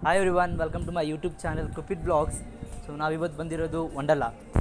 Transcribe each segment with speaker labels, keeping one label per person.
Speaker 1: hi everyone welcome to my YouTube channel ಕುಪಿಟ್ blogs so ನಾವಿವತ್ತು ಬಂದಿರೋದು ವಂಡಲ್ಲ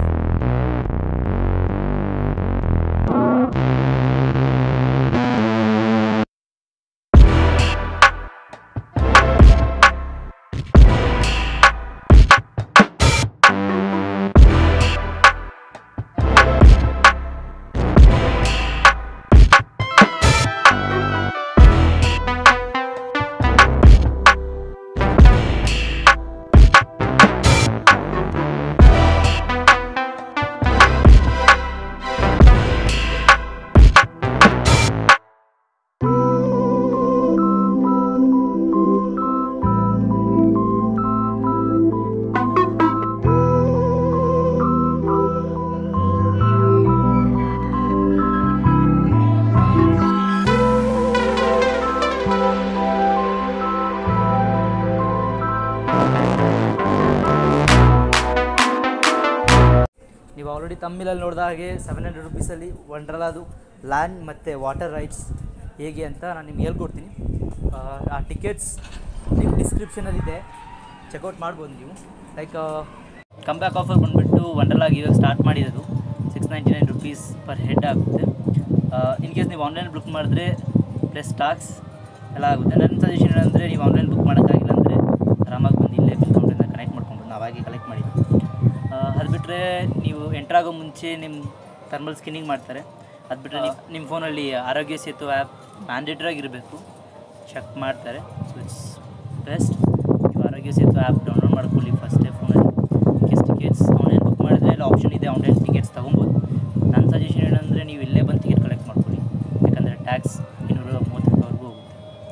Speaker 1: ನೀವು ಆಲ್ರೆಡಿ ತಮ್ಮಿಲಲ್ಲಿ ನೋಡಿದ ಹಾಗೆ ಸೆವೆನ್ ಹಂಡ್ರೆಡ್ ರುಪೀಸಲ್ಲಿ ವಂಡ್ರಲಾದು ಲ್ಯಾಂಡ್ ಮತ್ತು ವಾಟರ್ ರೈಡ್ಸ್ ಹೇಗೆ ಅಂತ ನಾನು ನಿಮ್ಗೆ ಹೇಳ್ಕೊಡ್ತೀನಿ ಆ, ಆ ಟಿಕೆಟ್ಸ್ ನಿಮ್ಮ ಡಿಸ್ಕ್ರಿಪ್ಷನಲ್ಲಿದೆ ಚೆಕ್ಔಟ್ ಮಾಡ್ಬೋದು ನೀವು ಲೈಕ್ ಕಮ್ ಬ್ಯಾಕ್ ಆಫರ್ ಬಂದುಬಿಟ್ಟು ವಂಡರ್ಲಾಗಿ ಇವಾಗ ಸ್ಟಾರ್ಟ್ ಮಾಡಿರೋದು six ninety nine rupees per head ಆಗುತ್ತೆ ಇನ್ ಕೇಸ್ ನೀವು ಆನ್ಲೈನ್ ಬುಕ್ ಮಾಡಿದ್ರೆ ಪ್ಲಸ್ ಟ್ಯಾಕ್ಸ್ ಎಲ್ಲ ಆಗುತ್ತೆ ನನ್ನ ಸಜೆಷನ್ ಏನಂದರೆ ನೀವು ಆನ್ಲೈನ್ ಬುಕ್ ಮಾಡೋಕ್ಕಾಗಿಲ್ಲ ಅಂದರೆ ಆರಾಮಾಗಿ ಬಂದು ಇಲ್ಲೇ ಬಿಲ್ ಕೌಂಟ್ರಿಂದ ಕನೆಕ್ಟ್ ಮಾಡ್ಕೊಂಡು ನಾವಾಗೆ ಕಲೆಕ್ಟ್ ಮಾಡಿದ್ದು ಅದು ಬಿಟ್ಟರೆ ನೀವು ಎಂಟ್ರಾಗೋ ಮುಂಚೆ ನಿಮ್ಮ ಥರ್ಮಲ್ ಸ್ಕಿನ್ನಿಂಗ್ ಮಾಡ್ತಾರೆ ಅದು ಬಿಟ್ಟರೆ ನಿಮ್ಮ ನಿಮ್ಮ ಫೋನಲ್ಲಿ ಆರೋಗ್ಯ ಸೇತು ಆ್ಯಪ್ ಮ್ಯಾಂಡೇಟ್ರಾಗಿ ಇರಬೇಕು ಚೆಕ್ ಮಾಡ್ತಾರೆ ಸೊ ಇಟ್ಸ್ ಬೆಸ್ಟ್ ನೀವು ಆರೋಗ್ಯ ಸೇತು ಆ್ಯಪ್ ಡೌನ್ಲೋಡ್ ಮಾಡ್ಕೊಳ್ಳಿ ಫಸ್ಟೇ ಫೋನಲ್ಲಿ ಕೇಸ್ ಟಿಕೆಟ್ಸ್ ಆನ್ಲೈನ್ ಬುಕ್ ಮಾಡಿದ್ರೆ ಎಲ್ಲ ಆಪ್ಷನ್ ಇದೆ ಆನ್ಲೈನ್ ಟಿಕೆಟ್ಸ್ ತೊಗೊಬೋದು ನನ್ನ ಸಜೆಷನ್ ಏನಂದರೆ ನೀವು ಇಲ್ಲೇ ಬಂದು ಟಿಕೆಟ್ ಕಲೆಕ್ಟ್ ಮಾಡ್ಕೊಳ್ಳಿ ಯಾಕಂದರೆ ಟ್ಯಾಕ್ಸ್ ಇನ್ನೂರ ಮೂವತ್ತು ರೂಪಾಯಿವರೆಗೂ ಹೋಗುತ್ತೆ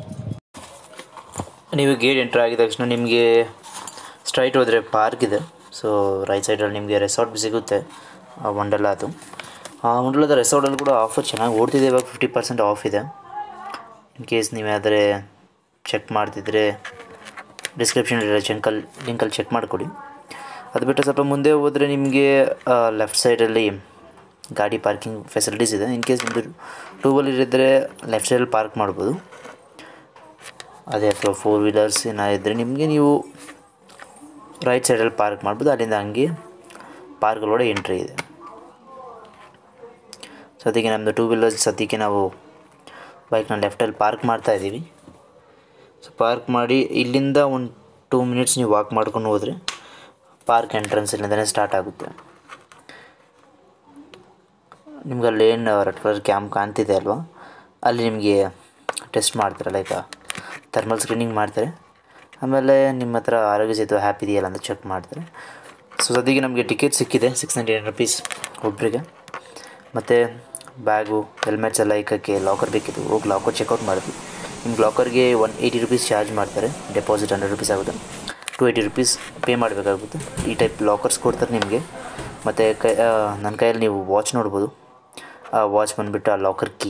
Speaker 2: ನೀವು ಗೇಟ್ ಎಂಟ್ರ್ ಆಗಿದ ತಕ್ಷಣ ನಿಮಗೆ ಸ್ಟ್ರೈಟ್ ಹೋದರೆ ಪಾರ್ಕ್ ಇದೆ ಸೊ ರೈಟ್ ಸೈಡಲ್ಲಿ ನಿಮಗೆ ರೆಸಾರ್ಟ್ ಸಿಗುತ್ತೆ ಆ ವಂಡರ್ಲಾ ಅದು ಆ ವಂಡರ್ಲಾದ ರೆಸಾರ್ಟಲ್ಲಿ ಕೂಡ ಆಫರ್ ಚೆನ್ನಾಗಿ ಓಡ್ತಿದೆ ಇವಾಗ ಫಿಫ್ಟಿ ಪರ್ಸೆಂಟ್ ಆಫ್ ಇದೆ ಇನ್ ಕೇಸ್ ನೀವು ಯಾವ್ದಾರೆ ಚೆಕ್ ಮಾಡ್ತಿದ್ರೆ ಡಿಸ್ಕ್ರಿಪ್ಷನ್ ಲಿಂಕಲ್ಲಿ ಲಿಂಕಲ್ಲಿ ಚೆಕ್ ಮಾಡಿಕೊಡಿ ಅದು ಬಿಟ್ಟು ಸ್ವಲ್ಪ ಮುಂದೆ ಹೋದರೆ ನಿಮಗೆ ಲೆಫ್ಟ್ ಸೈಡಲ್ಲಿ ಗಾಡಿ ಪಾರ್ಕಿಂಗ್ ಫೆಸಿಲಿಟೀಸ್ ಇದೆ ಇನ್ ಕೇಸ್ ನಿಮ್ಮದು ಟೂ ವೀಲರ್ ಇದ್ದರೆ ಲೆಫ್ಟ್ ಸೈಡಲ್ಲಿ ಪಾರ್ಕ್ ಮಾಡ್ಬೋದು ಅದೇ ಅಥವಾ ಫೋರ್ ವೀಲರ್ಸ್ ಏನಾದ್ರು ಇದ್ದರೆ ನಿಮಗೆ ನೀವು ರೈಟ್ ಸೈಡಲ್ಲಿ ಪಾರ್ಕ್ ಮಾಡ್ಬೋದು ಅಲ್ಲಿಂದ ಹಂಗೆ ಪಾರ್ಕ್ಗಳೊಳಗೆ ಎಂಟ್ರಿ ಇದೆ ಸದ್ಯಕ್ಕೆ ನಮ್ಮದು ಟೂ ವೀಲರ್ಸ್ ಸದ್ಯಕ್ಕೆ ನಾವು ಬೈಕ್ನ ಲೆಫ್ಟಲ್ಲಿ ಪಾರ್ಕ್ ಮಾಡ್ತಾ ಇದ್ದೀವಿ ಸೊ ಪಾರ್ಕ್ ಮಾಡಿ ಇಲ್ಲಿಂದ ಒಂದು ಟೂ ಮಿನಿಟ್ಸ್ ನೀವು ವಾಕ್ ಮಾಡ್ಕೊಂಡು ಹೋದರೆ ಪಾರ್ಕ್ ಎಂಟ್ರೆನ್ಸ್ ಇಲ್ಲಿಂದನೇ ಸ್ಟಾರ್ಟ್ ಆಗುತ್ತೆ ನಿಮ್ಗೆ ಅಲ್ಲಿ ಏನು ರೆಡ್ ಕಲರ್ ಕ್ಯಾಂಪ್ ಕಾಣ್ತಿದೆ ಅಲ್ವಾ ಅಲ್ಲಿ ನಿಮಗೆ ಟೆಸ್ಟ್ ಮಾಡ್ತಾರೆ ಲೈಕ್ ಥರ್ಮಲ್ ಸ್ಕ್ರೀನಿಂಗ್ ಮಾಡ್ತಾರೆ ಆಮೇಲೆ ನಿಮ್ಮ ಹತ್ರ ಆರೋಗ್ಯ ಸೇತು ಹ್ಯಾಪ್ ಇದೆಯಲ್ಲ ಅಂತ ಚೆಕ್ ಮಾಡ್ತಾರೆ ಸೊ ಸದ್ಯಕ್ಕೆ ನಮಗೆ ಟಿಕೆಟ್ ಸಿಕ್ಕಿದೆ ಸಿಕ್ಸ್ ನೈಂಟಿ ನೈನ್ ರುಪೀಸ್ ಒಬ್ಬರಿಗೆ ಮತ್ತು ಬ್ಯಾಗು ಹೆಲ್ಮೆಟ್ಸ್ ಎಲ್ಲ ಇಕ್ಕಕ್ಕೆ ಲಾಕರ್ ಬೇಕಿತ್ತು ಹೋಗಿ ಲಾಕರ್ ಚೆಕ್ಔಟ್ ಮಾಡಿದ್ವಿ ನಿಮ್ಗೆ ಲಾಕರ್ಗೆ ಒನ್ ಏಯ್ಟಿ ರುಪೀಸ್ ಚಾರ್ಜ್ ಮಾಡ್ತಾರೆ ಡೆಪಾಸಿಟ್ ಹಂಡ್ರೆಡ್ ರುಪೀಸ್ ಆಗುತ್ತೆ ಟು ಏಯ್ಟಿ ರುಪೀಸ್ ಪೇ ಮಾಡಬೇಕಾಗುತ್ತೆ ಈ ಟೈಪ್ ಲಾಕರ್ಸ್ ಕೊಡ್ತಾರೆ ನಿಮಗೆ ಮತ್ತು ಕೈ ನನ್ನ ಕೈಯಲ್ಲಿ ನೀವು ವಾಚ್ ನೋಡ್ಬೋದು ಆ ವಾಚ್ ಬಂದುಬಿಟ್ಟು ಆ ಲಾಕರ್ ಕೀ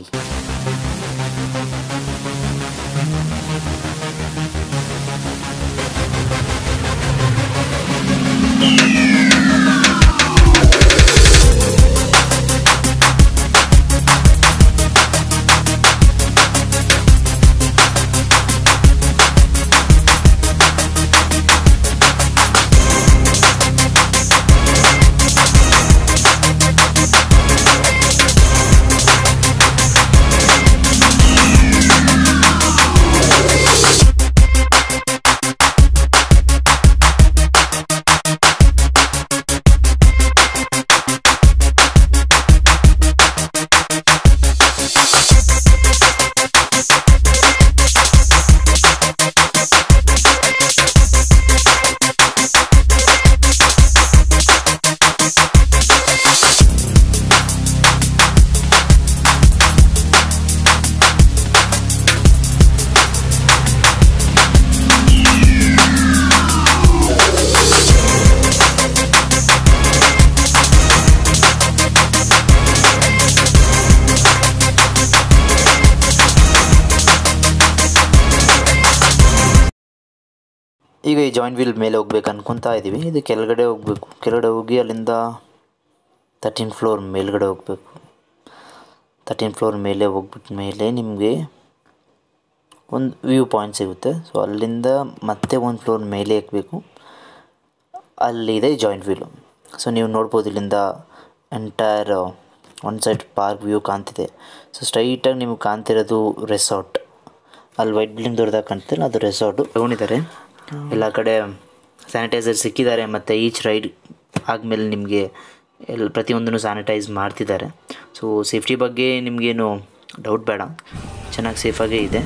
Speaker 2: ಈಗ ಈ ಜಾಯಿಂಟ್ ವೀಲ್ ಮೇಲೆ ಹೋಗ್ಬೇಕು ಅನ್ಕೊತಾ ಇದ್ದೀವಿ ಇದು ಕೆಳಗಡೆ ಹೋಗಬೇಕು ಕೆಳಗಡೆ ಹೋಗಿ ಅಲ್ಲಿಂದ ತರ್ಟೀನ್ ಫ್ಲೋರ್ ಮೇಲ್ಗಡೆ ಹೋಗಬೇಕು ತರ್ಟೀನ್ ಫ್ಲೋರ್ ಮೇಲೆ ಹೋಗ್ಬಿಟ್ಟ ಮೇಲೆ ನಿಮಗೆ ಒಂದು ವ್ಯೂ ಪಾಯಿಂಟ್ ಸಿಗುತ್ತೆ ಸೊ ಅಲ್ಲಿಂದ ಮತ್ತೆ ಒಂದು ಫ್ಲೋರ್ ಮೇಲೆ ಏಕಬೇಕು ಅಲ್ಲಿದೆ ಜಾಯಿಂಟ್ ವೀಲು ಸೊ ನೀವು ನೋಡ್ಬೋದು ಇಲ್ಲಿಂದ entire one side park view ಕಾಣ್ತಿದೆ ಸೊ ಸ್ಟ್ರೈಟಾಗಿ ನಿಮಗೆ ಕಾಣ್ತಿರೋದು ರೆಸಾರ್ಟ್ ಅಲ್ಲಿ ವೈಟ್ ಬಿಲ್ಡಿಂಗ್ ದೊಡ್ಡದಾಗಿ ಕಾಣ್ತಿಲ್ಲ ಅದು ರೆಸಾರ್ಟು ತಗೊಂಡಿದ್ದಾರೆ ಎಲ್ಲ ಕಡೆ ಸ್ಯಾನಿಟೈಸರ್ ಸಿಕ್ಕಿದ್ದಾರೆ ಮತ್ತು ಈಚ್ ರೈಡ್ ಆದಮೇಲೆ ನಿಮಗೆ ಎಲ್ಲ ಪ್ರತಿಯೊಂದನ್ನು ಸ್ಯಾನಿಟೈಸ್ ಮಾಡ್ತಿದ್ದಾರೆ ಸೊ ಸೇಫ್ಟಿ ಬಗ್ಗೆ ನಿಮಗೇನು ಡೌಟ್ ಬೇಡ ಚೆನ್ನಾಗಿ ಸೇಫಾಗೇ ಇದೆ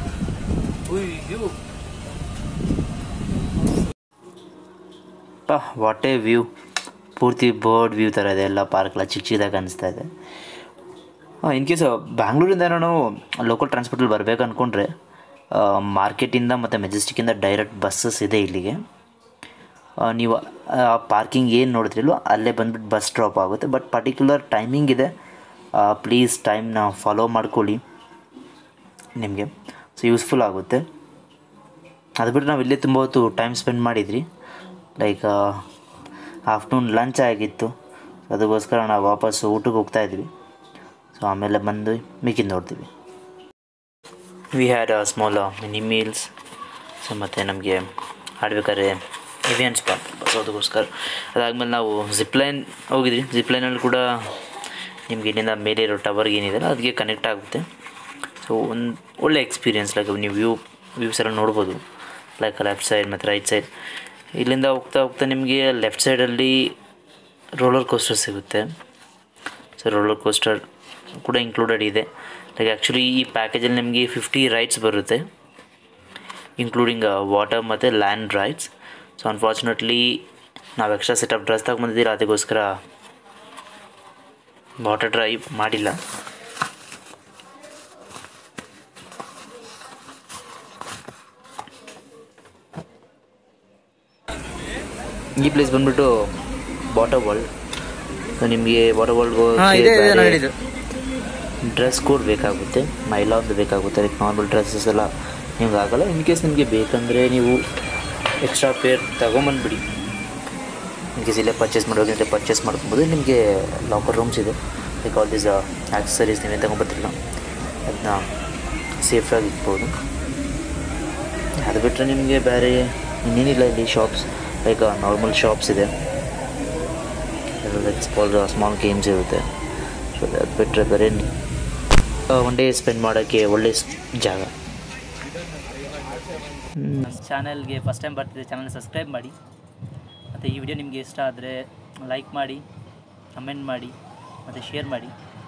Speaker 2: ಪಾ ವಾಟ್ ಎ ವ್ಯೂ ಪೂರ್ತಿ ಬರ್ಡ್ ವ್ಯೂ ಥರ ಇದೆ ಎಲ್ಲ ಪಾರ್ಕ್ಲ ಚಿಕ್ಕ ಚಿಕ್ಕದಾಗಿ ಅನಿಸ್ತಾ ಇದೆ ಇನ್ ಕೇಸ್ ಬ್ಯಾಂಗ್ಳೂರಿಂದ ನಾವು ಲೋಕಲ್ ಟ್ರಾನ್ಸ್ಪೋರ್ಟಲ್ಲಿ ಬರಬೇಕು ಅಂದ್ಕೊಂಡ್ರೆ ಮಾರ್ಕೆಟಿಂದ ಮತ್ತು ಮೆಜೆಸ್ಟಿಕ್ಕಿಂದ ಡೈರೆಕ್ಟ್ ಬಸ್ಸಸ್ ಇದೆ ಇಲ್ಲಿಗೆ ಆ, ನೀವು ಆ ಪಾರ್ಕಿಂಗ್ ಏನು ನೋಡಿದ್ರಿಲ್ವೋ ಅಲ್ಲೇ ಬಂದ್ಬಿಟ್ಟು ಬಸ್ ಡ್ರಾಪ್ ಆಗುತ್ತೆ ಬಟ್ ಪರ್ಟಿಕ್ಯುಲರ್ ಟೈಮಿಂಗ್ ಇದೆ ಪ್ಲೀಸ್ ಟೈಮ್ನ ಫಾಲೋ ಮಾಡ್ಕೊಳ್ಳಿ ನಿಮಗೆ ಸೊ ಯೂಸ್ಫುಲ್ ಆಗುತ್ತೆ ಅದು ಬಿಟ್ಟು ನಾವು ಇಲ್ಲೇ ತುಂಬ ಹೊತ್ತು ಟೈಮ್ ಸ್ಪೆಂಡ್ ಮಾಡಿದ್ರಿ ಲೈಕ್ ಆಫ್ಟರ್ನೂನ್ ಲಂಚ್ ಆಗಿತ್ತು ಅದಕ್ಕೋಸ್ಕರ ನಾವು ವಾಪಸ್ಸು ಊಟಕ್ಕೆ ಹೋಗ್ತಾ ಇದ್ವಿ ಸೊ ಆಮೇಲೆ ಬಂದು ಮಿಕ್ಕಿಂದ ನೋಡ್ತೀವಿ we had a small mini meals so ಮತ್ತು ನಮಗೆ ಆಡ್ಬೇಕಾದ್ರೆ ಇವೆಂಟ್ಸ್ ಪಾರ್ಕ್ ಸೊ ಅದಕ್ಕೋಸ್ಕರ ಅದಾದಮೇಲೆ ನಾವು ಜಿಪ್ಲೈನ್ ಹೋಗಿದ್ವಿ ಜಿಪ್ಲೈನಲ್ಲಿ ಕೂಡ ನಿಮ್ಗೆ ಇಲ್ಲಿಂದ ಮೇಲೆ ಇರೋ ಟವರ್ಗೆ ಏನಿದೆ ಅದಕ್ಕೆ ಕನೆಕ್ಟ್ ಆಗುತ್ತೆ ಸೊ ಒಂದು ಒಳ್ಳೆ ಎಕ್ಸ್ಪೀರಿಯನ್ಸ್ ಲೈಕ್ ನೀವು ವ್ಯೂ ವ್ಯೂಸ್ ಎಲ್ಲ ನೋಡ್ಬೋದು ಲೈಕ್ ಲೆಫ್ಟ್ ಸೈಡ್ ಮತ್ತು ರೈಟ್ ಸೈಡ್ ಇಲ್ಲಿಂದ ಹೋಗ್ತಾ ಹೋಗ್ತಾ ನಿಮಗೆ ಲೆಫ್ಟ್ ಸೈಡಲ್ಲಿ ರೋಲರ್ ಕೋಸ್ಟರ್ ಸಿಗುತ್ತೆ ಸೊ ರೋಲರ್ ಕೋಸ್ಟರ್ ಕೂಡ ಇನ್ಕ್ಲೂಡೆಡ್ ಇದೆ ಲೈಕ್ ಆ್ಯಕ್ಚುಲಿ ಈ ಪ್ಯಾಕೇಜಲ್ಲಿ ನಿಮಗೆ ಫಿಫ್ಟಿ ರೈಡ್ಸ್ ಬರುತ್ತೆ ಇನ್ಕ್ಲೂಡಿಂಗ್ ವಾಟರ್ ಮತ್ತು ಲ್ಯಾಂಡ್ ರೈಡ್ಸ್ ಸೊ ಅನ್ಫಾರ್ಚುನೇಟ್ಲಿ ನಾವು ಎಕ್ಸ್ಟ್ರಾ ಸೆಟಪ್ ಡ್ರೆಸ್ ತಗೊಂಬಂದಿದ್ದೀರ ಅದಕ್ಕೋಸ್ಕರ ವಾಟರ್ ಡ್ರೈವ್ ಮಾಡಿಲ್ಲ ಈ ಪ್ಲೇಸ್ ಬಂದ್ಬಿಟ್ಟು ವಾಟರ್ ವರ್ಲ್ಡ್ ಸೊ ನಿಮಗೆ ವಾಟರ್
Speaker 1: ಹಾಂ ಇದೆ ಇದೆ ನಾನು
Speaker 2: ವರ್ಲ್ಡ್ಗೆ
Speaker 1: ಹೇಳಿದ್ದು
Speaker 2: ಡ್ರೆಸ್ ಕೋಡ್ ಬೇಕಾಗುತ್ತೆ ಮೈಲಾ ಒಂದು ಬೇಕಾಗುತ್ತೆ ಲೈಕ್ ನಾರ್ಮಲ್ ಡ್ರೆಸ್ಸಸ್ ಎಲ್ಲ ನಿಮ್ಗೆ ಆಗಲ್ಲ ಇನ್ ಕೇಸ್ ನಿಮಗೆ ಬೇಕಂದರೆ ನೀವು ಎಕ್ಸ್ಟ್ರಾ ಪೇರ್ ತಗೊಂಬಂದ್ಬಿಡಿ ಇನ್ ಕೇಸ್ ಇಲ್ಲೇ ಪರ್ಚೇಸ್ ಮಾಡೋದಂತೆ ಪರ್ಚೇಸ್ ಮಾಡ್ಕೊಬೋದು ನಿಮಗೆ ಲಾಕರ್ ರೂಮ್ಸ್ ಇದೆ ಲೈಕ್ ಆಲ್ ದೀಸ್ ಆಕ್ಸಸರೀಸ್ ನೀವೇ ತಗೊಂಬರ್ತಿಲ್ಲ ಅದನ್ನ ಸೇಫಾಗಿ ಇಟ್ಬೋದು ಅದು ಬಿಟ್ಟರೆ ನಿಮಗೆ ಬೇರೆ ಇನ್ನೇನಿಲ್ಲ ಇಲ್ಲಿ ಶಾಪ್ಸ್ ಲೈಕ್ ನಾರ್ಮಲ್ ಶಾಪ್ಸ್ ಇದೆ ಲೈಕ್ ಸ್ಮಾಲ್ ಸ್ಮಾಲ್ ಗೇಮ್ಸ್ ಇರುತ್ತೆ ಸೊ ಅದು ಬಿಟ್ಟರೆ ಬೇರೆ ಒನ್ ಡೇ ಸ್ಪೆಂಡ್ ಮಾಡೋಕ್ಕೆ ಒಳ್ಳೆ ಸ್- ಜಾಗ
Speaker 1: ಚಾನಲ್ಗೆ ಫಸ್ಟ್ ಟೈಮ್ ಬರ್ತಿದೆ ಚಾನಲ್ ಸಬ್ಸ್ಕ್ರೈಬ್ ಮಾಡಿ ಮತ್ತು ಈ ವಿಡಿಯೋ ನಿಮಗೆ ಇಷ್ಟ ಆದರೆ ಲೈಕ್ ಮಾಡಿ ಕಮೆಂಟ್ ಮಾಡಿ ಮತ್ತು ಶೇರ್ ಮಾಡಿ